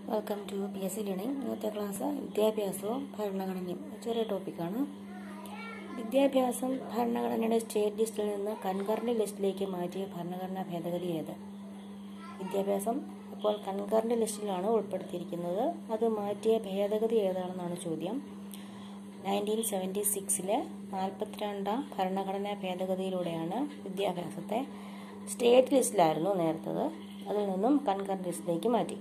welcome to P S C learning ഇന്നത്തെ class വിദ്യാഭ്യാസവും ഭരണഘടനയും ചെറിയ ടോപ്പിക്കാണ് വിദ്യാഭ്യാസം ഭരണഘടനയുടെ സ്റ്റേറ്റ് ലിസ്റ്റിൽ നിന്ന് കൺകറന്റ് ലിസ്റ്റിലേക്ക് മാറ്റിയ ഭരണഘടനാ ഭേദഗതി ഏത് വിദ്യാഭ്യാസം ഇപ്പോൾ കൺകറന്റ് ലിസ്റ്റിലാണ് ഉൾപ്പെടുത്തിയിരിക്കുന്നത് അത് മാറ്റിയ ഭേദഗതി ഏതാണെന്നാണ് ചോദ്യം നയൻറ്റീൻ സെവൻറ്റി സിക്സിലെ നാൽപ്പത്തിരണ്ടാം ഭരണഘടനാ ഭേദഗതിയിലൂടെയാണ് വിദ്യാഭ്യാസത്തെ സ്റ്റേറ്റ് ലിസ്റ്റിലായിരുന്നു നേരത്തത് അതിൽ നിന്നും കൺകറന്റ് ലിസ്റ്റിലേക്ക് മാറ്റി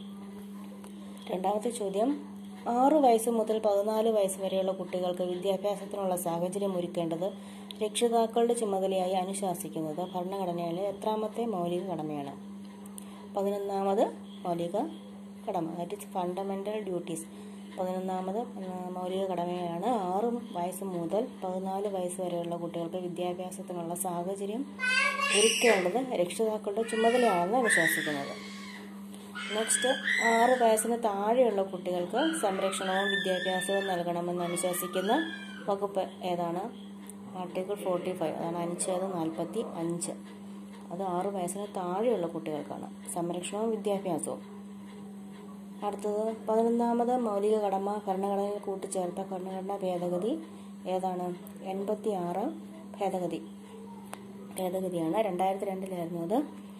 രണ്ടാമത്തെ ചോദ്യം ആറു വയസ്സ് മുതൽ പതിനാല് വയസ്സ് വരെയുള്ള കുട്ടികൾക്ക് വിദ്യാഭ്യാസത്തിനുള്ള സാഹചര്യം ഒരുക്കേണ്ടത് രക്ഷിതാക്കളുടെ ചുമതലയായി അനുശാസിക്കുന്നത് ഭരണഘടനയിലെ എത്രാമത്തെ മൗലിക കടമയാണ് പതിനൊന്നാമത് മൗലിക കടമ ദാറ്റ് ഇസ് ഫണ്ടമെന്റൽ ഡ്യൂട്ടീസ് പതിനൊന്നാമത് മൗലിക കടമയാണ് ആറ് വയസ്സ് മുതൽ പതിനാല് വയസ്സ് വരെയുള്ള കുട്ടികൾക്ക് വിദ്യാഭ്യാസത്തിനുള്ള സാഹചര്യം ഒരുക്കേണ്ടത് രക്ഷിതാക്കളുടെ ചുമതലയാണെന്ന് അനുശാസിക്കുന്നത് നെക്സ്റ്റ് ആറ് വയസ്സിന് താഴെയുള്ള കുട്ടികൾക്ക് സംരക്ഷണവും വിദ്യാഭ്യാസവും നൽകണമെന്ന് അനുശാസിക്കുന്ന വകുപ്പ് ഏതാണ് ആർട്ടിക്കിൾ ഫോർട്ടി ഫൈവ് അതാണ് അനുച്ഛേദം നാൽപ്പത്തി അഞ്ച് അത് ആറ് വയസ്സിന് താഴെയുള്ള കുട്ടികൾക്കാണ് സംരക്ഷണവും വിദ്യാഭ്യാസവും അടുത്തത് പതിനൊന്നാമത് മൗലിക കടമ ഭരണഘടനയിൽ കൂട്ടിച്ചേർത്ത ഭരണഘടനാ ഭേദഗതി ഏതാണ് എൺപത്തി ആറ് ഭേദഗതി ഭേദഗതിയാണ് രണ്ടായിരത്തി രണ്ടിലായിരുന്നു അത്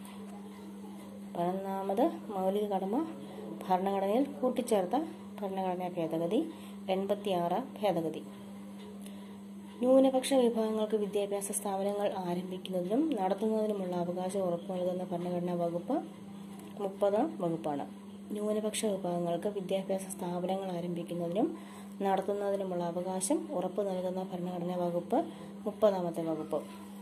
പതിനൊന്നാമത് മൗലിക കടമ ഭരണഘടനയിൽ കൂട്ടിച്ചേർത്ത ഭരണഘടനാ ഭേദഗതി എൺപത്തിയാറ് ഭേദഗതി ന്യൂനപക്ഷ വിഭാഗങ്ങൾക്ക് വിദ്യാഭ്യാസ സ്ഥാപനങ്ങൾ ആരംഭിക്കുന്നതിനും നടത്തുന്നതിനുമുള്ള അവകാശം ഉറപ്പു നൽകുന്ന ഭരണഘടനാ വകുപ്പ് മുപ്പതാം വകുപ്പാണ് ന്യൂനപക്ഷ വിഭാഗങ്ങൾക്ക് വിദ്യാഭ്യാസ സ്ഥാപനങ്ങൾ ആരംഭിക്കുന്നതിനും നടത്തുന്നതിനുമുള്ള അവകാശം ഉറപ്പു നൽകുന്ന ഭരണഘടനാ വകുപ്പ് മുപ്പതാമത്തെ വകുപ്പ്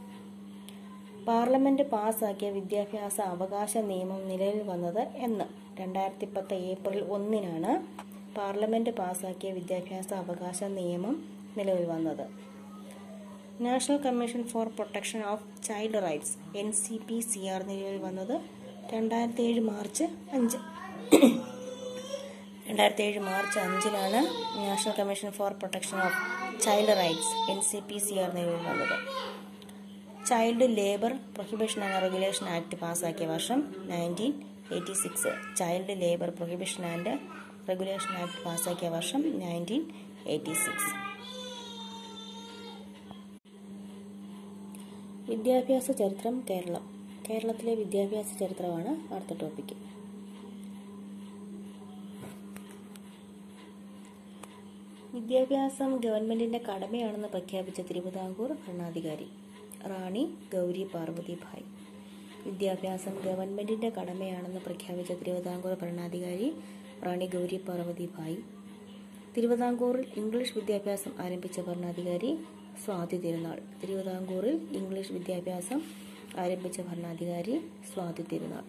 പാർലമെന്റ് പാസാക്കിയ വിദ്യാഭ്യാസ അവകാശ നിയമം നിലവിൽ വന്നത് എന്ന് രണ്ടായിരത്തി പത്ത് ഏപ്രിൽ ഒന്നിനാണ് പാർലമെന്റ് പാസാക്കിയ വിദ്യാഭ്യാസ അവകാശ നിയമം നിലവിൽ വന്നത് national commission for protection of child rights N C P C R നിലവിൽ വന്നത് രണ്ടായിരത്തി ഏഴ് മാർച്ച് അഞ്ച് രണ്ടായിരത്തി ഏഴ് മാർച്ച് അഞ്ചിനാണ് national commission for protection of child rights N C P C R നിലവിൽ വന്നത് child labour prohibition and regulation act പാസ്സാക്കിയ വർഷം nineteen eighty six child labour prohibition and regulation act പാസ്സാക്കിയ വർഷം നയൻറ്റീൻ എയ്റ്റി സിക്സ് വിദ്യാഭ്യാസ ചരിത്രം കേരളം കേരളത്തിലെ വിദ്യാഭ്യാസ ചരിത്രമാണ് അടുത്ത ടോപ്പിക്ക് വിദ്യാഭ്യാസം ഗവൺമെന്റിന്റെ കടമയാണെന്ന് പ്രഖ്യാപിച്ച തിരുവിതാംകൂർ ഭരണാധികാരി റാണി ഗൗരി പാർവതി ഭായ് വിദ്യാഭ്യാസം ഗവൺമെന്റിന്റെ കടമയാണെന്ന് പ്രഖ്യാപിച്ച തിരുവിതാംകൂർ ഭരണാധികാരി റാണി ഗൗരി പാർവതി ഭായ് തിരുവിതാംകൂറിൽ ഇംഗ്ലീഷ് വിദ്യാഭ്യാസം ആരംഭിച്ച ഭരണാധികാരി സ്വാതി തിരുനാൾ തിരുവിതാംകൂറിൽ ഇംഗ്ലീഷ് വിദ്യാഭ്യാസം ആരംഭിച്ച ഭരണാധികാരി സ്വാതി തിരുനാൾ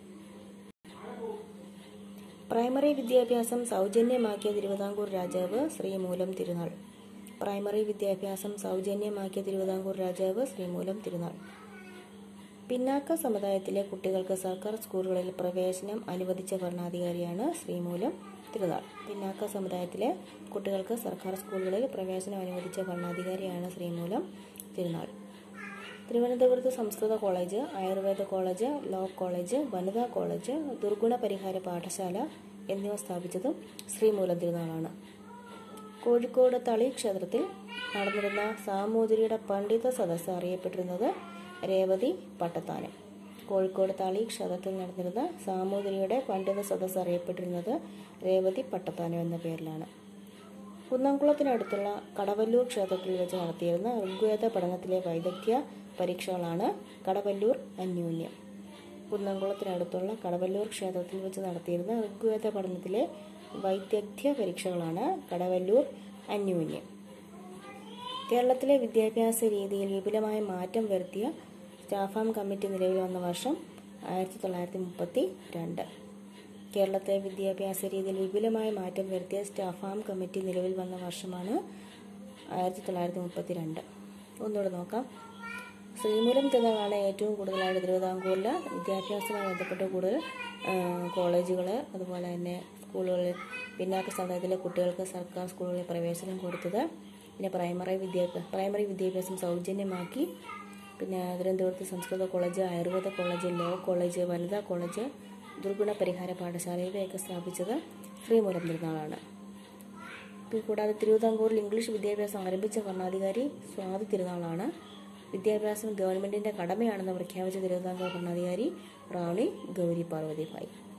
പ്രൈമറി വിദ്യാഭ്യാസം സൗജന്യമാക്കിയ തിരുവിതാംകൂർ രാജാവ് ശ്രീമൂലം തിരുനാൾ പ്രൈമറി വിദ്യാഭ്യാസം സൗജന്യമാക്കിയ തിരുവിതാംകൂർ രാജാവ് ശ്രീമൂലം തിരുനാൾ പിന്നാക്ക സമുദായത്തിലെ കുട്ടികൾക്ക് സർക്കാർ സ്കൂളുകളിൽ പ്രവേശനം അനുവദിച്ച ഭരണാധികാരിയാണ് ശ്രീമൂലം തിരുനാൾ പിന്നാക്ക സമുദായത്തിലെ കുട്ടികൾക്ക് സർക്കാർ സ്കൂളുകളിൽ പ്രവേശനം അനുവദിച്ച ഭരണാധികാരിയാണ് ശ്രീമൂലം തിരുനാൾ തിരുവനന്തപുരത്ത് സംസ്കൃത college Ayurveda college law college വനിതാ കോളേജ് ദുർഗുണ പരിഹാര പാഠശാല എന്നിവ സ്ഥാപിച്ചതും ശ്രീമൂലം തിരുനാളാണ് കോഴിക്കോട് തളി ക്ഷേത്രത്തിൽ നടന്നിരുന്ന സാമൂതിരിയുടെ പണ്ഡിത സദസ്സ് അറിയപ്പെട്ടിരുന്നത് രേവതി പട്ടത്താനം കോഴിക്കോട് തളി ക്ഷേത്രത്തിൽ നടന്നിരുന്ന സാമൂതിരിയുടെ പണ്ഡിത സദസ്സ് അറിയപ്പെട്ടിരുന്നത് രേവതി പട്ടത്താനം എന്ന പേരിലാണ് കുന്നംകുളത്തിനടുത്തുള്ള കടവല്ലൂർ ക്ഷേത്രത്തിൽ വെച്ച് നടത്തിയിരുന്ന ഋഗ്വേദ പഠനത്തിലെ വൈദഗ്ധ്യ പരീക്ഷകളാണ് കടവല്ലൂർ അന്യോന്യം കുന്നംകുളത്തിനടുത്തുള്ള കടവല്ലൂർ ക്ഷേത്രത്തിൽ വെച്ച് നടത്തിയിരുന്ന ഋഗ്വേദ പഠനത്തിലെ വൈദഗ്ധ്യ പരീക്ഷകളാണ് കടവല്ലൂർ അന്യോന്യം കേരളത്തിലെ വിദ്യാഭ്യാസ രീതിയിൽ വിപുലമായ മാറ്റം വരുത്തിയ സ്റ്റാഫാം കമ്മിറ്റി നിലവിൽ വന്ന വർഷം ആയിരത്തി തൊള്ളായിരത്തി മുപ്പത്തി രണ്ട് കേരളത്തിലെ വിദ്യാഭ്യാസ രീതിയിൽ വിപുലമായ മാറ്റം വരുത്തിയ സ്റ്റാഫാം കമ്മിറ്റി നിലവിൽ വന്ന വർഷമാണ് ആയിരത്തി തൊള്ളായിരത്തി മുപ്പത്തി രണ്ട് ഒന്നുകൂടെ നോക്കാം ശ്രീമൂലം തിരുനാളാണ് ഏറ്റവും കൂടുതലായിട്ട് തിരുവിതാംകൂറിൽ വിദ്യാഭ്യാസവുമായി ബന്ധപ്പെട്ട് കൂടുതൽ കോളേജുകൾ അതുപോലെ തന്നെ സ്കൂളുകളിൽ പിന്നാക്ക സമുദായത്തിലെ കുട്ടികൾക്ക് സർക്കാർ സ്കൂളുകളിൽ പ്രവേശനം കൊടുത്തത് പിന്നെ പ്രൈമറി വിദ്യാഭ്യാസം പ്രൈമറി വിദ്യാഭ്യാസം സൗജന്യമാക്കി പിന്നെ തിരുവനന്തപുരത്ത് സംസ്കൃത college Ayurveda college law college വനിതാ കോളേജ് ദുർഗുണ പരിഹാര പാഠശാല ഇവയൊക്കെ സ്ഥാപിച്ചത് ശ്രീമൂലം തിരുനാളാണ് ഇത് കൂടാതെ തിരുവിതാംകൂറിൽ ഇംഗ്ലീഷ് വിദ്യാഭ്യാസം ആരംഭിച്ച ഭരണാധികാരി സ്വാതി തിരുനാളാണ് വിദ്യാഭ്യാസം ഗവൺമെന്റിന്റെ കടമയാണെന്ന് പ്രഖ്യാപിച്ച തിരുവിതാംകൂർ ഭരണാധികാരി റാണി ഗൗരി പാർവതി ഭായ്